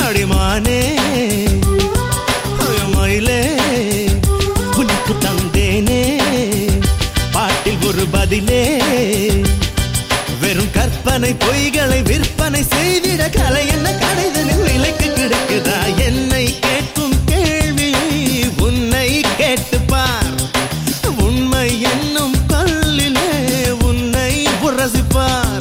அடிமானே மயிலே உனக்கு தந்தேனே பாட்டில் ஒரு பதிலே வெறும் கற்பனை பொய்களை விற்பனை செய்திட கலை என்ன கடைதலில் விலைக்கு கிடக்குதா என்னை கேட்கும் கேள்வி உன்னை கேட்டுப்பார் உண்மை என்னும் கல்லிலே உன்னை உரசிப்பார்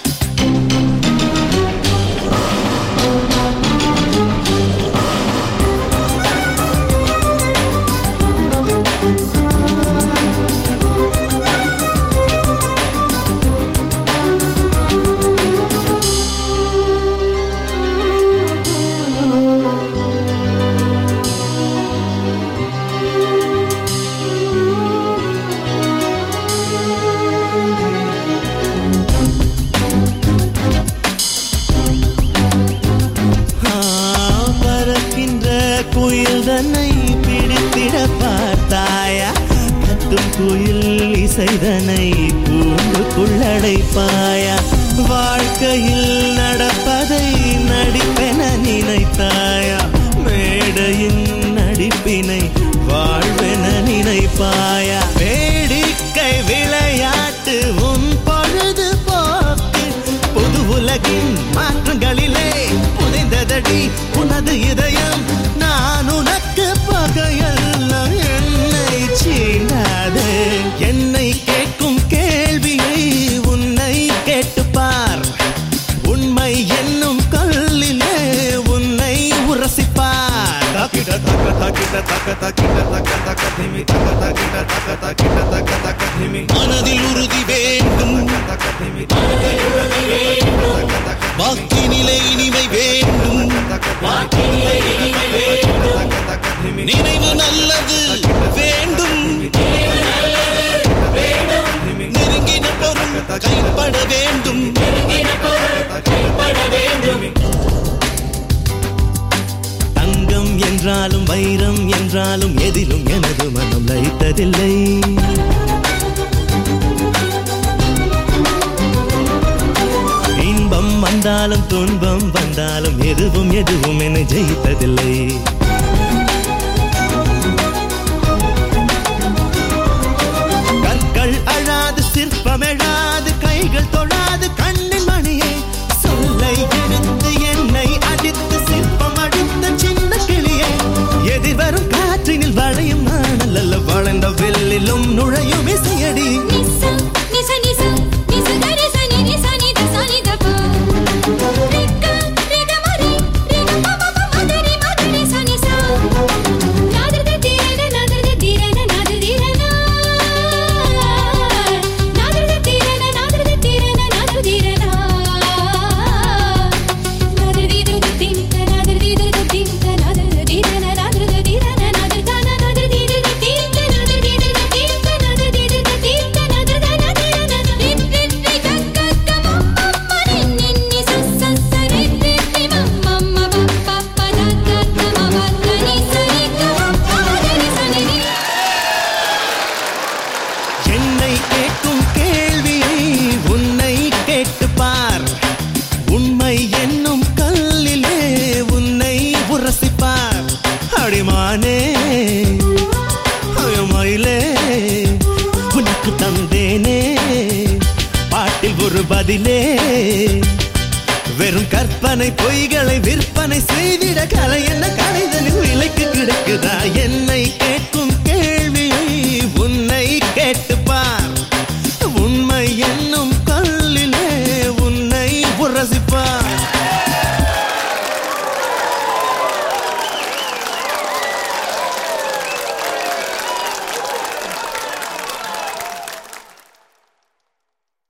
ஆ, பறக்கின்ற குயில் தன்னை பிடித்திட பார்த்தாயா கத்தும் குயில் இசைதனை கூண்டுக்குள்ளடைப்பாயா வாழ்க்கையில் நடப்பதை நடிப்பென நினைத்தாயா மேடையின் நடிப்பினை வாழ்வென நினைப்பாயா வேடிக்கை விளையாட்டு உன் பொழுது போக்கு புது உலகின் மாற்றங்களிலே புதைந்ததடி உனது இதயம் நான் உனக்கு பகையல்ல என்னை சீண்டாதே என்னை கேட்கும் கேள்வியை உன்னை கேட்டுப்பார் உண்மை என்னும் கல்லிலே உன்னை உரசிப்பார் தக்கிட தக்க தக்கிட தக்க தக்கிட தக்க தக்க திமி தக்க தக்கிட தக்க தக்கிட தக்க தக்க திமி மனதில் உறுதி வேண்டும் தக்க திமி வாக்கி நிலை இனிமை வேண்டும் தக்க தக்க திமி நினைவு நல்லது வேண்டும் நெருங்கின பொருள் கைப்பட வேண்டும் தங்கம் என்றாலும் வைரம் என்றாலும் எதிலும் எனது மனம் லயித்ததில்லை இன்பம் வந்தாலும் துன்பம் வந்தாலும் எதுவும் எதுவும் என்னை ஜெயித்ததில்லை கற்கள் அழாது சிற்பம் எழாது கைகள் தொழாது கண்ணின் மணியே சொல்லை எடுத்து என்னை அடித்து சிற்பம் அடித்த சின்ன கிளியே எதிர்வரும் காற்றினில் வளையும் நாணல் அல்ல வளர்ந்த வெள்ளிலும் நுழையும் இசையடி நிசா நிச நிச நிச கரி சனி நிச நித சனி தப ரிக்க ரிக மரி ரிக பம பம மதரி மதரி சனி சா நாதர்த தீரன நாதர்த தீரன நாதர்த தீரன நாதர்த தீரன நாதர்த தீரன நாதர்த தீரன நாதர்த தீரத தின்க நாதர்த தீரத தின்க நாதர்த தீரன நாதர்த தீரன நாதர்தான நாதர்த தீரத தின்க நாதர்த தீரத தின்க நாதர்த தீரத தின்க நாதர்த நாதர்த ரின் ரின் ரி கக்க கம மம்ம ரின் ரின் நி ச ச ச ரின் ரின் ரி மம்ம மம்ம ப ப ப த க க ம ப த நி ச ரி க ம ப த நி ச நி ரி என்னை கேட்கும் கேள்வியை உன்னை கேட்டுப்பார் உண்மை என்னும் கல்லிலே உன்னை உரசிப்பார் அடிமானே மயிலே உனக்கு தந்தேனே பாட்டில் ஒரு பதிலே வெறும் கற்பனை பொய்களை விற்பனை செய்திட கலை என்ன கலைதலில் விலைக்கு கிடக்குதா என்னை கேட்டு